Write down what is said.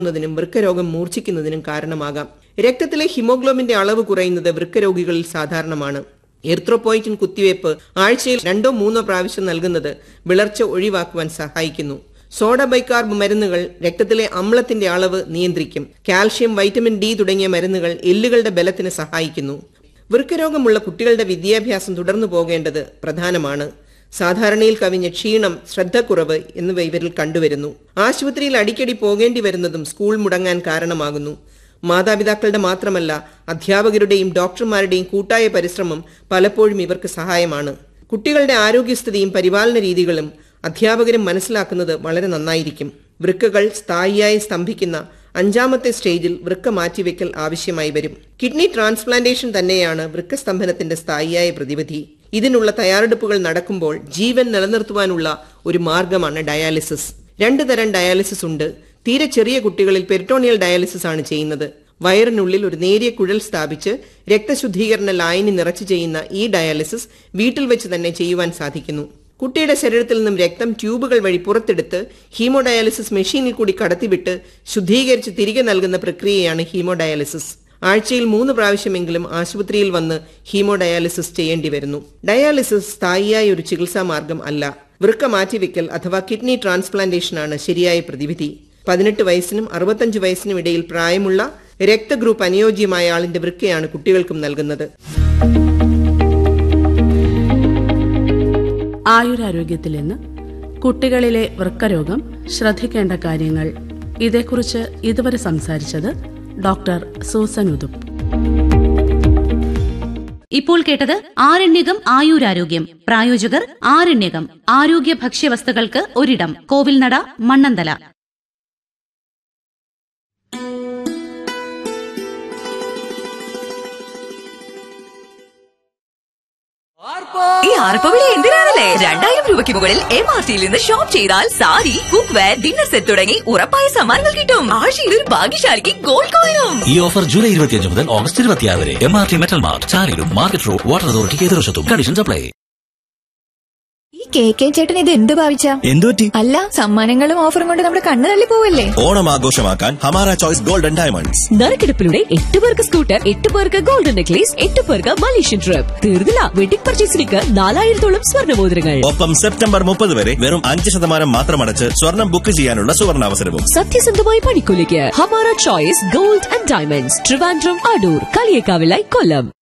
ുന്നതിനും വൃക്കരോഗം മൂർച്ഛിക്കുന്നതിനും കാരണമാകാം രക്തത്തിലെ ഹിമോഗ്ലോബിന്റെ അളവ് കുറയുന്നത് വൃക്കരോഗികളിൽ സാധാരണമാണ് എർത്രോപോയിറ്റിൻ കുത്തിവയ്പ് ആഴ്ചയിൽ രണ്ടോ മൂന്നോ പ്രാവശ്യം നൽകുന്നത് വിളർച്ച ഒഴിവാക്കുവാൻ സഹായിക്കുന്നു സോഡ ബൈക്കാർബ് മരുന്നുകൾ രക്തത്തിലെ അമ്ലത്തിന്റെ അളവ് നിയന്ത്രിക്കും കാൽഷ്യം വൈറ്റമിൻ ഡി തുടങ്ങിയ മരുന്നുകൾ എല്ലുകളുടെ ബലത്തിന് സഹായിക്കുന്നു വൃക്കരോഗമുള്ള കുട്ടികളുടെ വിദ്യാഭ്യാസം തുടർന്നു പോകേണ്ടത് പ്രധാനമാണ് സാധാരണയിൽ കവിഞ്ഞ ക്ഷീണം ശ്രദ്ധക്കുറവ് എന്നിവ ഇവരിൽ കണ്ടുവരുന്നു ആശുപത്രിയിൽ അടിക്കടി പോകേണ്ടി വരുന്നതും സ്കൂൾ മുടങ്ങാൻ കാരണമാകുന്നു മാതാപിതാക്കളുടെ മാത്രമല്ല അധ്യാപകരുടെയും ഡോക്ടർമാരുടെയും കൂട്ടായ പരിശ്രമം പലപ്പോഴും ഇവർക്ക് സഹായമാണ് കുട്ടികളുടെ ആരോഗ്യസ്ഥിതിയും പരിപാലന രീതികളും അധ്യാപകരും മനസ്സിലാക്കുന്നത് വളരെ നന്നായിരിക്കും വൃക്കകൾ സ്ഥായിയായി സ്തംഭിക്കുന്ന അഞ്ചാമത്തെ സ്റ്റേജിൽ വൃക്ക മാറ്റിവെക്കൽ ആവശ്യമായി വരും കിഡ്നി ട്രാൻസ്പ്ലാന്റേഷൻ തന്നെയാണ് വൃക്കസ്തംഭനത്തിന്റെ സ്ഥായിയായ പ്രതിവിധി ഇതിനുള്ള തയ്യാറെടുപ്പുകൾ നടക്കുമ്പോൾ ജീവൻ നിലനിർത്തുവാനുള്ള ഒരു മാർഗമാണ് ഡയാലിസിസ് രണ്ടു തരം ഡയാലിസിസ് ഉണ്ട് തീരെ ചെറിയ കുട്ടികളിൽ പെരിട്ടോണിയൽ ഡയാലിസിസ് ആണ് ചെയ്യുന്നത് വയറിനുള്ളിൽ ഒരു നേരിയ കുഴൽ സ്ഥാപിച്ച് രക്തശുദ്ധീകരണ ലായനി നിറച്ചു ചെയ്യുന്ന ഈ ഡയാലിസിസ് വീട്ടിൽ വെച്ച് തന്നെ ചെയ്യുവാൻ സാധിക്കുന്നു കുട്ടിയുടെ ശരീരത്തിൽ നിന്നും രക്തം ട്യൂബുകൾ വഴി പുറത്തെടുത്ത് ഹീമോഡയാലിസിസ് മെഷീനിൽ കൂടി കടത്തിവിട്ട് ശുദ്ധീകരിച്ച് തിരികെ നൽകുന്ന പ്രക്രിയയാണ് ഹീമോഡയാലിസിസ് ആഴ്ചയിൽ മൂന്ന് പ്രാവശ്യമെങ്കിലും ആശുപത്രിയിൽ വന്ന് ഹീമോഡയാലിസിസ് ചെയ്യേണ്ടി വരുന്നു ഡയാലിസിസ് സ്ഥായിയായ ഒരു ചികിത്സാ മാർഗം അല്ല വൃക്ക മാറ്റിവെക്കൽ അഥവാ കിഡ്നി ട്രാൻസ്പ്ലാന്റേഷനാണ് ശരിയായ പ്രതിവിധി പതിനെട്ട് വയസ്സിനും അറുപത്തഞ്ച് വയസ്സിനും ഇടയിൽ പ്രായമുള്ള രക്തഗ്രൂപ്പ് അനുയോജ്യമായ ആളിന്റെ വൃക്കയാണ് കുട്ടികൾക്കും നൽകുന്നത് ആയുരാരോഗ്യത്തിൽ നിന്ന് കുട്ടികളിലെ വൃക്കരോഗം ശ്രദ്ധിക്കേണ്ട കാര്യങ്ങൾ ഇതേക്കുറിച്ച് ഇതുവരെ സംസാരിച്ചത് ഡോക്ടർ സൂസൻ ഉദുപ്പ് ഇപ്പോൾ കേട്ടത് ആരണ്യകം ആയുരാരോഗ്യം പ്രായോജകർ ആരണ്യകം ആരോഗ്യ ഭക്ഷ്യവസ്തുക്കൾക്ക് ഒരിടം കോവിൽനട മണ്ണന്തല ഈ ആർപ്പവിളി എന്തിനാണല്ലേ രണ്ടായിരം രൂപയ്ക്ക് മുകളിൽ എം ആർ ടിയിൽ നിന്ന് ഷോപ്പ് ചെയ്താൽ sari cookware dinner set തുടങ്ങി ഉറപ്പായ സമ്മാനങ്ങൾ കിട്ടും ആഴ്ചയിൽ ഒരു ഭാഗ്യശാലിക്ക് ഗോൾഡ് കോയിനും ഈ ഓഫർ ജൂലൈ ഇരുപത്തിയഞ്ച് മുതൽ ഓഗസ്റ്റ് ഇരുപത്തിയാറ് വരെ M R T metal mart ചാലിലും മാർക്കറ്റ് റോഡ് വാട്ടർ അതോറിറ്റിക്ക് എതിർവശത്തും കണ്ടീഷൻസ് അപ്ലൈ ഈ കെ കെ ചേട്ടൻ ഇത് എന്ത് ഭാവിച്ച എന്തുപറ്റി അല്ല സമ്മാനങ്ങളും ഓഫറും കൊണ്ട് നമ്മുടെ കണ്ണ് തള്ളി പോവല്ലേ ഓണം ആഘോഷമാക്കാൻ ഹമാര ചോയ്സ് ഗോൾഡൻ ഡയമണ്ട്സ് നറുക്കെടുപ്പിലൂടെ എട്ട് പേർക്ക് സ്കൂട്ടർ എട്ട് പേർക്ക് ഗോൾഡൻ നെക്ലേസ് എട്ട് പേർക്ക് മലേഷ്യൻ ട്രിപ്പ് തീർന്നില്ല വെഡിംഗ് പർച്ചേസിലേക്ക് നാലായിരത്തോളം സ്വർണ്ണമോതിരങ്ങൾ ഒപ്പം സെപ്റ്റംബർ മുപ്പത് വരെ വെറും അഞ്ച് ശതമാനം മാത്രം അടച്ച് സ്വർണം ബുക്ക് ചെയ്യാനുള്ള സുവർണാവസരവും സത്യസന്ധമായ പണിക്കൂലിക്ക് Hamara choice gold and diamonds Trivandrum Adoor കളിയേക്കാവിലായി കൊല്ലം